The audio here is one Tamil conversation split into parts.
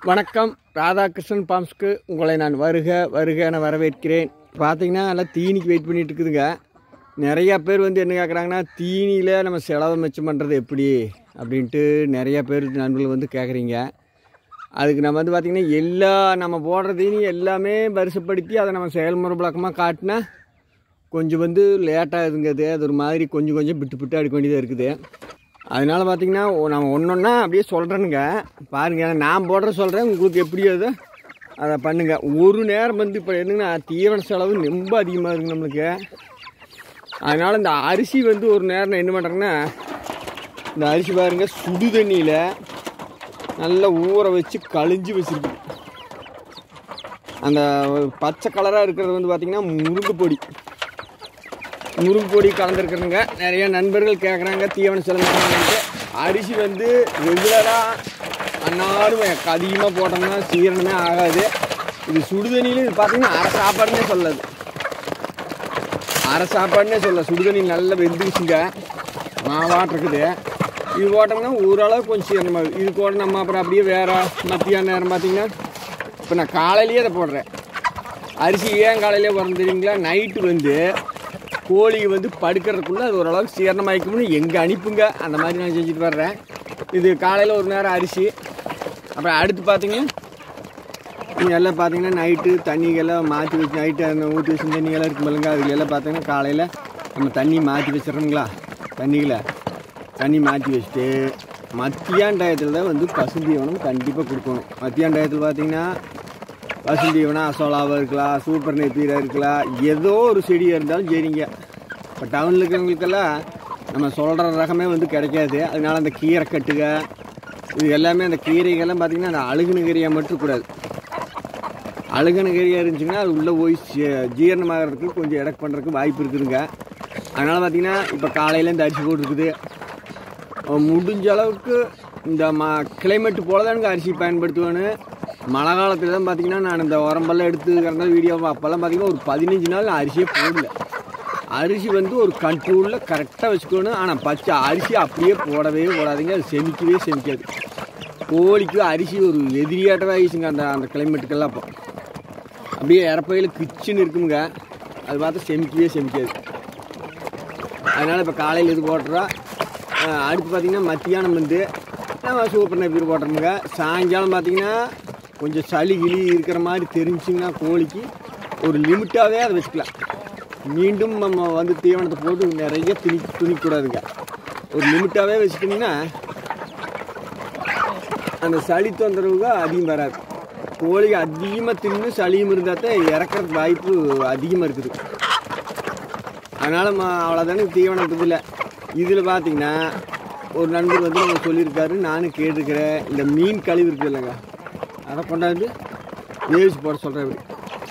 வணக்கம் ராதாகிருஷ்ணன் பாம்ஸ்க்கு உங்களை நான் வருக வருக என வரவேற்கிறேன் பார்த்தீங்கன்னா எல்லாம் தீனிக்கு வெயிட் பண்ணிட்டு இருக்குதுங்க நிறையா பேர் வந்து என்ன கேட்குறாங்கன்னா தீனியில் நம்ம செலவை மிச்சம் பண்ணுறது எப்படி அப்படின்ட்டு நிறையா பேர் நண்பர்கள் வந்து கேட்குறீங்க அதுக்கு நம்ம வந்து பார்த்திங்கன்னா எல்லா நம்ம போடுற தீனி எல்லாமே வரிசைப்படுத்தி அதை நம்ம செயல்முறை விளக்கமாக காட்டினா கொஞ்சம் வந்து லேட்டாகுதுங்க அது அது ஒரு மாதிரி கொஞ்சம் கொஞ்சம் விட்டு விட்டு எடுக்க வேண்டியதாக இருக்குது அதனால பார்த்தீங்கன்னா ஒ- நம்ம ஒன்று ஒன்றா அப்படியே சொல்கிறேனுங்க பாருங்க நான் போடுற சொல்கிறேன் உங்களுக்கு எப்படி அது அதை பண்ணுங்க ஒரு நேரம் வந்து இப்போ என்னங்கன்னா தீவன செலவு ரொம்ப அதிகமாக இருக்குது நம்மளுக்கு அதனால் இந்த அரிசி வந்து ஒரு நேரம் என்ன பண்ணுறேன்னா இந்த அரிசி பாருங்க சுடு தண்ணியில் நல்லா ஊற வச்சு கழிஞ்சு வச்சுருக்கு அந்த பச்சை கலராக இருக்கிறது வந்து பார்த்திங்கன்னா முருங்கு பொடி முருங்கு பொடி கலந்துருக்குறங்க நிறைய நண்பர்கள் கேட்குறாங்க தீவன செலவு அரிசி வந்து ரெகுலராக அன்னாரும் அதிகமாக போட்டோம்னா சீரணமே ஆகாது இது சுடுதண்ணியில் இது பார்த்தீங்கன்னா அரை சாப்பாடுனே சொல்லாது அரை சாப்பாடுனே சொல்ல சுடுதண்ணி நல்லா வெந்துச்சுங்க மாவாட்டு இருக்குது இது போட்டோம்னா ஓரளவு கொஞ்சம் சீரணமாக இது கூட நம்ம அப்புறம் அப்படியே வேறு மத்தியான நேரம் பார்த்தீங்கன்னா இப்போ நான் காலையிலேயே அதை போடுறேன் அரிசி ஏன் காலையிலே போடுறது தெரியுங்களா நைட்டு வந்து கோழிக்கு வந்து படுக்கிறதுக்குள்ளே அது ஓரளவுக்கு சீரணமாயிக்கும்னு எங்கே அனுப்புங்க அந்த மாதிரி நான் செஞ்சுட்டு வர்றேன் இது காலையில் ஒரு நேரம் அரிசி அப்புறம் அடுத்து பார்த்தீங்கன்னா நீங்கள் எல்லாம் பார்த்தீங்கன்னா நைட்டு தண்ணிகள்லாம் மாற்றி வச்சு நைட்டு அந்த ஊற்றி வச்சு தண்ணிகள்லாம் இருக்கும் பாருங்க அதுல பார்த்தீங்கன்னா காலையில் நம்ம தண்ணி மாற்றி வச்சிடறோங்களா தண்ணிகளை தண்ணி மாற்றி வச்சுட்டு மத்தியான டயத்தில் தான் வந்து பசுந்தீவனம் கண்டிப்பாக கொடுக்கணும் மத்தியான டயத்தில் பார்த்தீங்கன்னா பசுந்தீவனம் அசோலாவாக இருக்கலாம் சூப்பர் நெப்பீராக இருக்கலாம் ஏதோ ஒரு செடியாக இருந்தாலும் சரிங்க இப்போ டவுனில் இருக்கிறவங்களுக்கெல்லாம் நம்ம சொல்கிற ரகமே வந்து கிடைக்காது அதனால அந்த கீரை கட்டுக இது எல்லாமே அந்த கீரைகள்லாம் பார்த்தீங்கன்னா அந்த அழுகுன கீரையாக மட்டும் கூடாது அழுகுன கீரையாக இருந்துச்சுன்னா அது உள்ளே போய் ஜீ- ஜீரணமாகறதுக்கு கொஞ்சம் எடக்கு பண்ணுறதுக்கு வாய்ப்பு இருக்குதுங்க அதனால் பார்த்தீங்கன்னா இப்போ காலையில் இந்த அரிசி போட்டுருக்குது அஹ் முடிஞ்ச அளவுக்கு இந்த ம கிளைமேட் போல தானுங்க அரிசி பயன்படுத்துவேன்னு மழை காலத்தில் தான் பார்த்தீங்கன்னா நான் இந்த உரம்பெல்லாம் எடுத்து கறந்த வீடியோ அப்போல்லாம் பார்த்தீங்கன்னா ஒரு பதினஞ்சு நாள் நான் அரிசியே போடல அரிசி வந்து ஒரு கண்ட்ரோலில் கரெக்டாக வச்சுக்கணும் ஆனால் பச்சை அரிசி அப்படியே போடவே போடாதீங்க அது செமிக்கவே செமிக்காது கோழிக்கு அரிசி ஒரு எதிரியாட்டவே ஆயிடுச்சுங்க அந்த அந்த கிளைமேட்டுக்கெல்லாம் அப்போ அப்படியே இறப்பையில் கிச்சுன்னு இருக்குங்க அது பார்த்தா செமிக்கவே செமிக்காது அதனால் இப்போ காலையில் இது போட்டுறோம் அஹ் அடுத்து பார்த்திங்கன்னா மத்தியானம் வந்து நம்ம சூப்பர் நெப்பீர் போட்டுறோமுங்க சாயங்காலம் பார்த்திங்கன்னா கொஞ்சம் சளி கிளி இருக்கிற மாதிரி தெரிஞ்சிங்கன்னா கோழிக்கு ஒரு லிமிட்டாகவே அதை வச்சுக்கலாம் மீண்டும் நம்ம வந்து தீவனத்தை போட்டு நிறைய துணி துணிக்கூடாதுங்க ஒரு லிமிட்டாகவே வச்சுட்டிங்கன்னா அந்த சளி தொந்தரவு가 அதிகம் வராது கோழி அதிகமாக தின்னு சளியும் இருந்தால் தான் இறக்கறதுக்கு வாய்ப்பு அதிகமாக இருக்குது அதனால் அவ்வளோதானே தீவனத்துக்கு இல்லை இதில் பார்த்தீங்கன்னா ஒரு நண்பர் வந்து நம்ம சொல்லியிருக்காரு நானும் கேட்டிருக்கிறேன் இந்த மீன் கழிவு இருக்குது இல்லைங்க அதை கொண்டாந்து வேவிச்சு போட சொல்கிறேன் இப்படி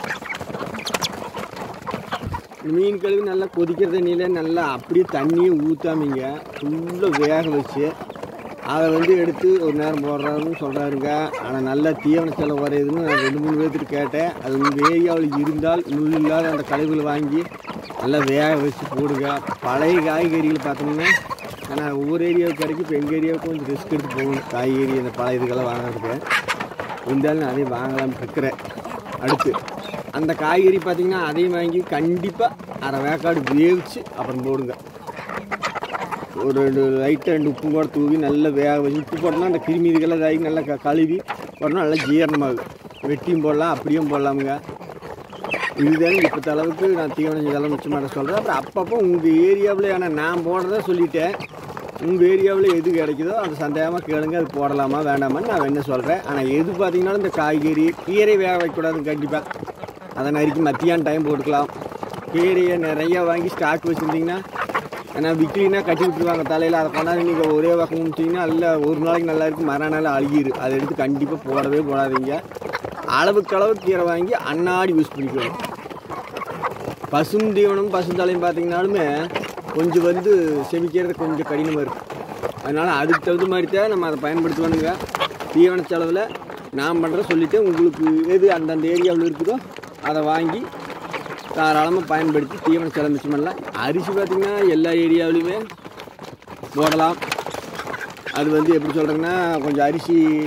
இந்த மீன் கழுவி நல்லா கொதிக்கிற தண்ணியில் நல்லா அப்படியே தண்ணியை ஊற்றாமீங்க ஃபுல்லாக வேக வச்சு அதை வந்து எடுத்து ஒரு நேரம் போடுறாருன்னு சொல்கிறாருங்க ஆனால் நல்லா தீவன செலவு வரையுதுன்னு நான் ரெண்டு மூணு பேர்த்துட்டு கேட்டேன் அது உங்கள் ஏரியாவில் இருந்தால் முள் இல்லாத அந்த கழிவுகளை வாங்கி நல்லா வேக வச்சு போடுங்க பழைய காய்கறிகள் பார்த்தோம்னா ஆனால் ஒவ்வொரு ஏரியாவுக்கு கிடைக்கும் இப்போ எங்கள் ஏரியாவுக்கு கொஞ்சம் ரிஸ்க் எடுத்து போகணும் காய்கறி அந்த பழைய இதுக்கெல்லாம் வாங்குறதுக்கு இருந்தாலும் நான் அதையும் வாங்கலாம்னு இருக்கிறேன் அடுத்து அந்த காய்கறி பார்த்தீங்கன்னா அதையும் வாங்கி கண்டிப்பாக அரை வேக்காடு வேவிச்சு அப்புறம் போடுங்க ஒரு ரெண்டு லைட்டாக ரெண்டு உப்பு கூட தூவி நல்லா வேக வச்சு உப்பு போட்டோம்னா அந்த கிருமி இதுக்கெல்லாம் இதாகி நல்லா க- கழுவி போட்டோம்னா நல்லா ஜீரணமாகும் வெட்டியும் போடலாம் அப்படியும் போடலாமுங்க இதுதான் இப்போ அளவுக்கு நான் தீவனம் இதெல்லாம் மிச்சம் மாட்ட சொல்கிறேன் அப்புறம் அப்பப்போ உங்கள் ஏரியாவில் ஆனால் நான் போடுறத சொல்லிட்டேன் உங்கள் ஏரியாவில் எது கிடைக்குதோ அது சந்தேகமாக கேளுங்க அது போடலாமா வேண்டாமான்னு நான் என்ன சொல்கிறேன் ஆனால் எது பார்த்தீங்கன்னாலும் இந்த காய்கறி கீரை வேக வைக்கக்கூடாது கண்டிப்பாக அதை நறுக்கி மத்தியான டைம் போட்டுக்கலாம் கீரையை நிறையா வாங்கி ஸ்டாக் வச்சுருந்தீங்கன்னா ஏன்னா விற்கலினா கட்டி விட்டுருவாங்க தலையில் அதை கொண்டாந்து நீங்கள் ஒரே பக்கம் முடிச்சிங்கன்னா இல்லை ஒரு நாளைக்கு நல்லா இருக்கும் மறுநாள் அழுகிரு அதை எடுத்து கண்டிப்பாக போடவே போடாதீங்க அளவுக்கு அளவு கீரை வாங்கி அன்னாடி யூஸ் பண்ணிக்கணும் பசும் தீவனம் பசுந்தலையும் பார்த்தீங்கன்னாலுமே கொஞ்சம் வந்து செமிக்கிறது கொஞ்சம் கடினமாக இருக்கும் அதனால் அதுக்கு தகுந்த மாதிரி தான் நம்ம அதை பயன்படுத்துவானுங்க தீவன செலவில் நான் பண்ணுற சொல்லிவிட்டு உங்களுக்கு எது அந்தந்த ஏரியாவில் இருக்குதோ அதை வாங்கி தாராளமாக பயன்படுத்தி தீவன செலவு மிச்சம் பண்ணலாம் அரிசி பார்த்திங்கன்னா எல்லா ஏரியாவிலையுமே போடலாம் அது வந்து எப்படி சொல்கிறேங்கன்னா கொஞ்சம் அரிசி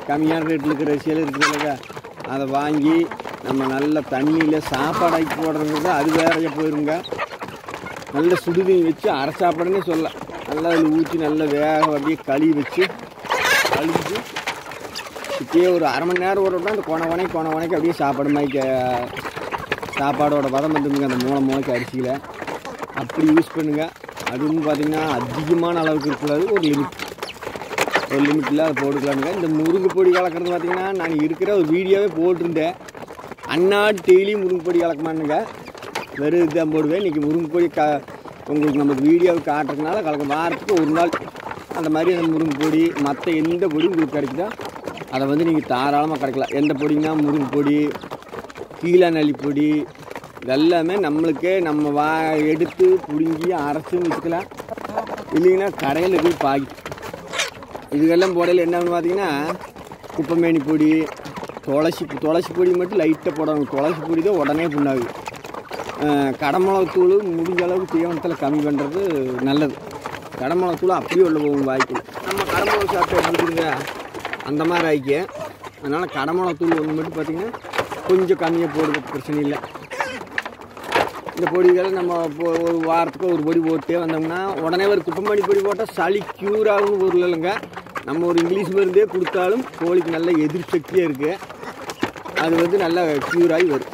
கம்மியான ரேட்டில் இருக்கிற அரிசியெல்லாம் இருக்குது இல்லைங்க அதை வாங்கி நம்ம நல்ல தண்ணியில் சாப்பாடாக்கி போடுறது அது வேறையாக போயிருங்க நல்ல சுடுதண்ணி வச்சு அரை சாப்பாடுன்னே சொல்லலாம் நல்லா அதில் ஊற்றி நல்லா வேக அப்படியே களி வச்சு கழிஞ்சு இப்படியே ஒரு அரை மணி நேரம் ஒரு அந்த கொண கொனை கொண கொனைக்கு அப்படியே சாப்பாடு மாதிரி க- சாப்பாடோட பதம் வந்துருங்க அந்த மூளை மூளைக்கு அரிசியில் அப்படி யூஸ் பண்ணுங்கள் அதுவும் பார்த்தீங்கன்னா அதிகமான அளவுக்கு இருக்கக்கூடாது ஒரு லிமிட் ஒரு லிமிட்டில் அதை போட்டுக்கலாமுங்க இந்த முருங்கை பொடி கலக்கிறது பார்த்தீங்கன்னா நான் இருக்கிற ஒரு வீடியோவே போட்டிருந்தேன் அன்னாடு டெய்லி முருங்கை பொடி கலக்கமானுங்க வெறும் இதுதான் போடுவேன் இன்றைக்கி முருங்கை பொடி க உங்களுக்கு நமக்கு வீடியோவை காட்டுறதுனால கலக்க வாரத்துக்கு ஒரு நாள் அந்த மாதிரி அந்த முருங்கை பொடி மற்ற எந்த பொடி உங்களுக்கு கிடைக்குதோ அதை வந்து நீங்கள் தாராளமாக கிடைக்கலாம் எந்த பொடிங்கன்னா முருங்கை பொடி கீழா நல்லி பொடி இதெல்லாமே நம்மளுக்கே நம்ம வா எடுத்து பிடுங்கி அரைச்சும் வச்சுக்கலாம் இல்லைங்கன்னா கடையில் போய் பாக்கி இதுக்கெல்லாம் போடையில் என்னன்னு பார்த்தீங்கன்னா குப்பைமேனி பொடி துளசி துளசி பொடி மட்டும் லைட்டாக போடணும் துளசி பொடி தான் உடனே புண்ணாகுது கடமிளகுத்தூள் முடிஞ்ச அளவுக்கு தீவனத்தில் கம்மி பண்ணுறது நல்லது கடமிளகுத்தூள் அப்படியே உள்ள போகும் வாய்க்கு நம்ம கடமிளகு சாப்பிட்டு எடுத்துருங்க அந்த மாதிரி ஆயிக்க அதனால் கடமிளகுத்தூள் ஒன்று மட்டும் பார்த்தீங்கன்னா கொஞ்சம் கம்மியாக போடுறது பிரச்சனை இல்லை இந்த பொடிகளை நம்ம இப்போ ஒரு வாரத்துக்கு ஒரு பொடி போட்டு வந்தோம்னா உடனே ஒரு குப்பமணி பொடி போட்டால் சளி க்யூர் ஆகும் பொருள் இல்லைங்க நம்ம ஒரு இங்கிலீஷ் மருந்தே கொடுத்தாலும் கோழிக்கு நல்ல எதிர் சக்தியாக இருக்குது அது வந்து நல்லா க்யூர் ஆகி வரும்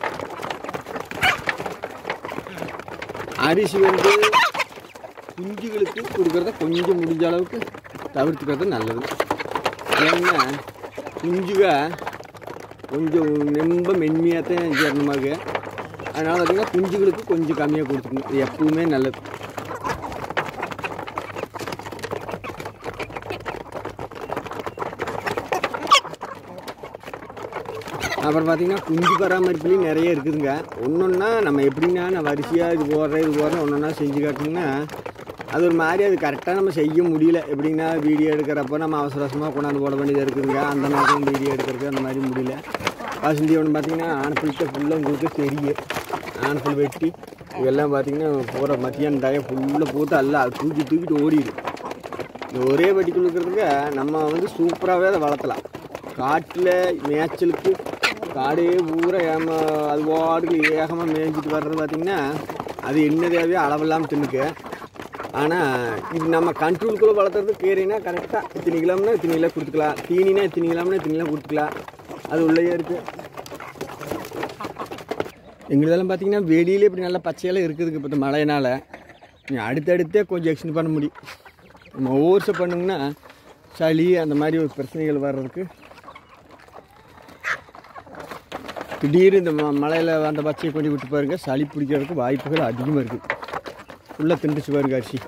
அரிசி வந்து குஞ்சுகளுக்கு கொடுக்குறத கொஞ்சம் முடிஞ்ச அளவுக்கு தவிர்த்துக்கிறது நல்லது ஏன்னா குஞ்சுக கொஞ்சம் ரொம்ப மென்மையாக தான் ஜீரணமாகு அதனால் பார்த்தீங்கன்னா குஞ்சுகளுக்கு கொஞ்சம் கம்மியாக கொடுத்துக்கணும் இது எப்பவுமே நல்லது அப்புறம் பார்த்தீங்கன்னா குஞ்சு பராமரிப்புலையும் நிறைய இருக்குதுங்க ஒன்றொன்னா நம்ம எப்படின்னா நான் வரிசையாக இது போடுறேன் இது போடுறேன் ஒன்றொன்னா செஞ்சு காட்டணும்னா அது ஒரு மாதிரி அது கரெக்டாக நம்ம செய்ய முடியல எப்படின்னா வீடியோ எடுக்கிறப்ப நம்ம அவசர அவசரமாக கொண்டாந்து போட வேண்டியது இருக்குதுங்க அந்த நேரத்தில் வீடியோ எடுக்கிறது அந்த மாதிரி முடியல வசந்தி ஒன்று பார்த்தீங்கன்னா ஆனப்பிள்கிட்ட ஃபுல்லாக உங்களுக்கு தெரியும் ஆனப்பிள் வெட்டி இதெல்லாம் பார்த்தீங்கன்னா போகிற மத்தியானம் டயம் ஃபுல்லாக போட்டு அல்ல அது தூக்கி தூக்கிட்டு ஓடிடும் இந்த ஒரே வெட்டிக்குள்ள இருக்கிறதுக்கு நம்ம வந்து சூப்பராகவே அதை வளர்த்தலாம் காட்டில் மேய்ச்சலுக்கு காடே பூரா ஏம அது பாட்டுக்கு ஏகமாக மேய்ஞ்சிட்டு வர்றது பார்த்திங்கன்னா அது என்ன தேவையோ அளவில்லாமல் தின்னுக்கு ஆனால் இது நம்ம கண்ட்ரோலுக்குள்ளே வளர்த்துறது கீரைனா கரெக்டாக இத்தனை கிலோம்னா இத்தனை கிலோ கொடுத்துக்கலாம் தீனினா இத்தனை கிலோம்னா இத்தனை கிலோ கொடுத்துக்கலாம் அது உள்ளேயே இருக்குது எங்களுதெல்லாம் பார்த்தீங்கன்னா வெளியில இப்படி நல்லா பச்சையெல்லாம் இருக்குதுங்க இப்போ இந்த மழையினால் நீ அடுத்தடுத்தே கொஞ்சம் எக்ஸ்டெண்ட் பண்ண முடியும் நம்ம ஓவர்ஸ் பண்ணுங்கன்னா சளி அந்த மாதிரி ஒரு பிரச்சனைகள் வர்றதுக்கு திடீர்னு இந்த ம மழையில் அந்த பச்சையை கொண்டு விட்டு பாருங்க சளி பிடிக்கிறதுக்கு வாய்ப்புகள் அதிகமாக இருக்குது ஃபுல்லாக திண்டுச்சு பாருங்க அரிசி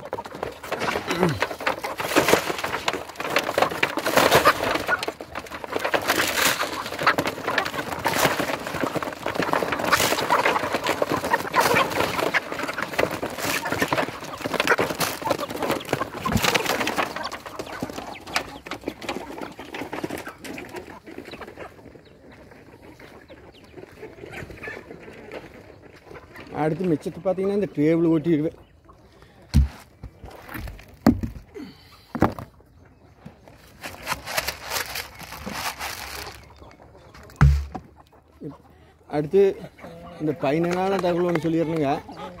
அடுத்து மிச்சத்தை பார்த்தீங்கன்னா இந்த டேபிள் ஒட்டிடுது அடுத்து இந்த பதினேழான தகவல் ஒன்று சொல்லிடுறேங்க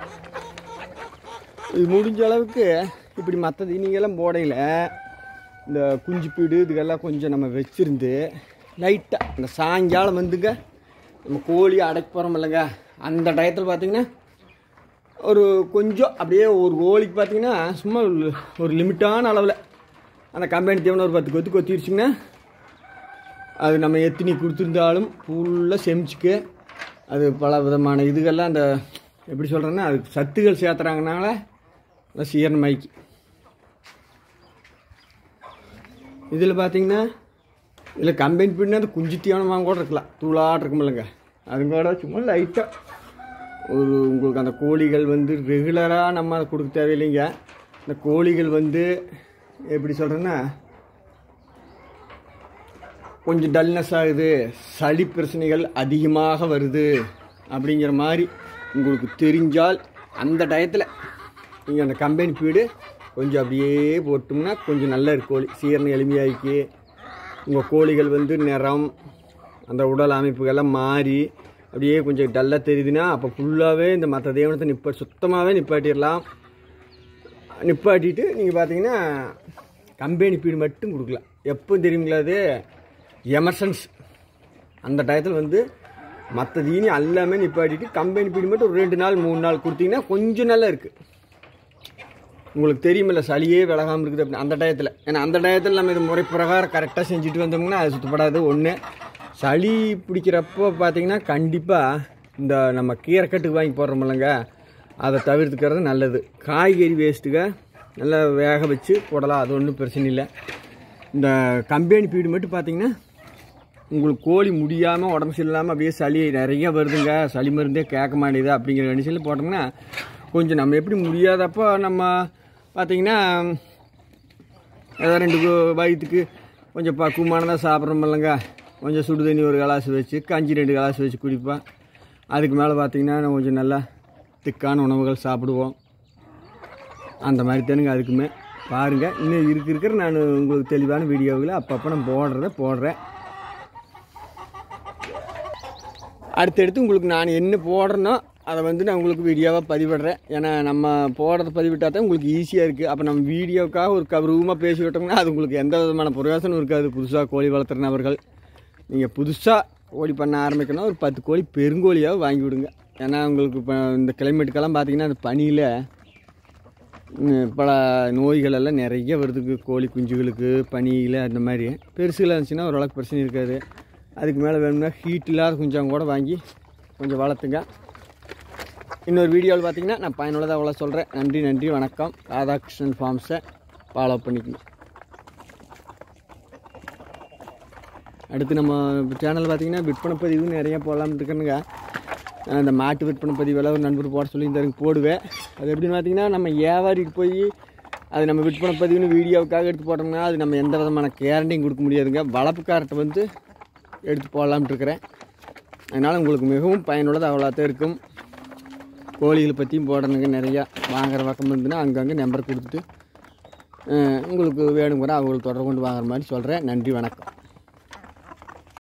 இது முடிஞ்ச அளவுக்கு இப்படி மற்ற தீனிங்கெல்லாம் போடையில் இந்த குஞ்சு பீடு இதுக்கெல்லாம் கொஞ்சம் நம்ம வச்சுருந்து லைட்டாக இந்த சாயங்காலம் வந்துங்க நம்ம கோழி அடைக்க போகிறோம் இல்லைங்க அந்த டயத்தில் பார்த்தீங்கன்னா ஒரு கொஞ்சம் அப்படியே ஒரு கோழிக்கு பார்த்தீங்கன்னா சும்மா ஒரு- ஒரு லிமிட்டான அளவில் அந்த கம்பெனி தீவனம் ஒரு பத்து கொத்து கொத்திடுச்சிங்கன்னா அது நம்ம எத்தினி கொடுத்துருந்தாலும் ஃபுல்லாக செமிச்சுக்கு அது பல விதமான இதுகள்லாம் அந்த எப்படி சொல்கிறேன்னா அது சத்துகள் சேர்த்துறாங்கனால நல்லா சீரணமாய்க்கு இதில் பார்த்தீங்கன்னா இதில் கம்பைன் பண்ணி அந்த குஞ்சு தீவனம் வாங்க கூட இருக்கலாம் தூளாக இருக்கும் இல்லைங்க அது கூட சும்மா லைட்டாக ஒரு உங்களுக்கு அந்த கோழிகள் வந்து ரெகுலராக நம்ம அதை கொடுக்க தேவையில்லைங்க இந்த கோழிகள் வந்து எப்படி சொல்கிறேன்னா கொஞ்சம் டல்னஸ் ஆகுது சளி பிரச்சனைகள் அதிகமாக வருது அப்படிங்கிற மாதிரி உங்களுக்கு தெரிஞ்சால் அந்த டயத்தில் நீங்கள் அந்த கம்பெனி ஃபீடு கொஞ்சம் அப்படியே போட்டோம்னா கொஞ்சம் நல்லா இருக்கு கோழி சீரணம் எளிமையாக்கி உங்கள் கோழிகள் வந்து நிறம் அந்த உடல் அமைப்புகள்லாம் மாறி அப்படியே கொஞ்சம் டல்லாக தெரியுதுன்னா அப்போ ஃபுல்லாகவே இந்த மற்ற தேவனத்தை நிப்பா சுத்தமாகவே நிப்பாட்டிடலாம் நிப்பாட்டிட்டு நீங்கள் பார்த்தீங்கன்னா கம்பெனி பீடு மட்டும் கொடுக்கலாம் எப்போ தெரியுங்களா அது எமர்சன்ஸ் அந்த டயத்தில் வந்து மற்ற தீனி எல்லாமே நிப்பாட்டிட்டு கம்பெனி பீடு மட்டும் ஒரு ரெண்டு நாள் மூணு நாள் கொடுத்தீங்கன்னா கொஞ்சம் நல்லா இருக்குது உங்களுக்கு தெரியுமில்ல சளியே விலகாமல் இருக்குது அப்படின்னு அந்த டயத்தில் ஏன்னா அந்த டயத்தில் நம்ம இது முறை பிரகாரம் கரெக்டாக செஞ்சுட்டு வந்தோம்னா அது சுத்தப்படாது ஒன்று சளி பிடிக்கிறப்போ பார்த்தீங்கன்னா கண்டிப்பாக இந்த நம்ம கீரைக்கட்டுக்கு வாங்கி போடுறோமில்லங்க அதை தவிர்த்துக்கிறது நல்லது காய்கறி வேஸ்ட்டுக நல்லா வேக வச்சு போடலாம் அது ஒன்றும் பிரச்சனை இல்லை இந்த கம்பெனி பீடு மட்டும் பார்த்தீங்கன்னா உங்களுக்கு கோழி முடியாமல் உடம்பு சரியில்லாமல் அப்படியே சளி நிறைய வருதுங்க சளி மருந்தே கேட்க மாட்டேங்குது அப்படிங்கிற கண்டிஷனில் போட்டோம்னா கொஞ்சம் நம்ம எப்படி முடியாதப்போ நம்ம பார்த்தீங்கன்னா ஏதோ ரெண்டு கு- வயிற்றுக்கு கொஞ்சம் பக்குவமானதாக சாப்பிட்றோம் இல்லைங்க கொஞ்சம் சுடு தண்ணி ஒரு கிளாஸ் வச்சு கஞ்சி ரெண்டு கிளாஸ் வச்சு குடிப்பேன் அதுக்கு மேலே பார்த்தீங்கன்னா நம்ம கொஞ்சம் நல்லா திக்கான உணவுகள் சாப்பிடுவோம் அந்த மாதிரி தானுங்க அதுக்குமே பாருங்கள் இன்னும் இருக்க இருக்கிற நான் உங்களுக்கு தெளிவான வீடியோவில் அப்பப்போ நான் போடுறத போடுறேன் அடுத்தடுத்து உங்களுக்கு நான் என்ன போடுறேனோ அதை வந்து நான் உங்களுக்கு வீடியோவாக பதிவிடுறேன் ஏன்னா நம்ம போடுறத பதிவிட்டால் தான் உங்களுக்கு ஈஸியாக இருக்குது அப்போ நம்ம வீடியோக்காக ஒரு கௌரவமாக பேசி விட்டோம்னா அது உங்களுக்கு எந்த விதமான பிரயோசனம் இருக்காது புதுசாக கோழி வளர்த்துற நபர்கள் நீங்கள் புதுசாக கோழி பண்ண ஆரம்பிக்கணும் ஒரு பத்து கோழி பெருங்கோழியாக வாங்கி விடுங்க ஏன்னா உங்களுக்கு இப்போ இந்த கிளைமேட்டுக்கெல்லாம் பார்த்தீங்கன்னா அந்த பனியில் ம், பல நோய்கள் எல்லாம் நிறைய வருதுக்கு கோழி குஞ்சுகளுக்கு பனியில் அந்த மாதிரி பெருசுகளாக இருந்துச்சுன்னா ஓரளவுக்கு பிரச்சனை இருக்காது அதுக்கு மேலே வேணும்னா ஹீட் இல்லாத குஞ்சாங்க கூட வாங்கி கொஞ்சம் வளர்த்துங்க இன்னொரு வீடியோவில் பார்த்தீங்கன்னா நான் பயனுள்ளதாக அவ்வளோ சொல்கிறேன் நன்றி நன்றி வணக்கம் ராதாகிருஷ்ணன் ஃபார்ம்ஸை ஃபாலோ பண்ணிக்கணும் அடுத்து நம்ம சேனல் பார்த்தீங்கன்னா விற்பனை பதிவு நிறைய போடலாம்னு இருக்கேனுங்க நான் இந்த மாட்டு விற்பனை பதிவெல்லாம் ஒரு நண்பர் போட சொல்லி இந்த போடுவேன் அது எப்படின்னு பார்த்தீங்கன்னா நம்ம வியாபாரிக்கு போய் அது நம்ம விற்பனை பதிவுன்னு வீடியோவுக்காக எடுத்து போட்டோம்னா அது நம்ம எந்த விதமான கேரண்டியும் கொடுக்க முடியாதுங்க வளர்ப்புக்காரர்கிட்ட வந்து எடுத்து போடலாம்னு இருக்கிறேன் அதனால் உங்களுக்கு மிகவும் பயனுள்ளது அவ்வளோத்தான் இருக்கும் கோழிகளை பற்றியும் போடணுங்க நிறையா வாங்குற பக்கம் இருந்துன்னா அங்கங்கே நம்பர் கொடுத்துட்டு அஹ், உங்களுக்கு வேணுங்கிற அவங்களுக்கு தொடர்பு கொண்டு வாங்குற மாதிரி சொல்கிறேன் நன்றி வணக்கம்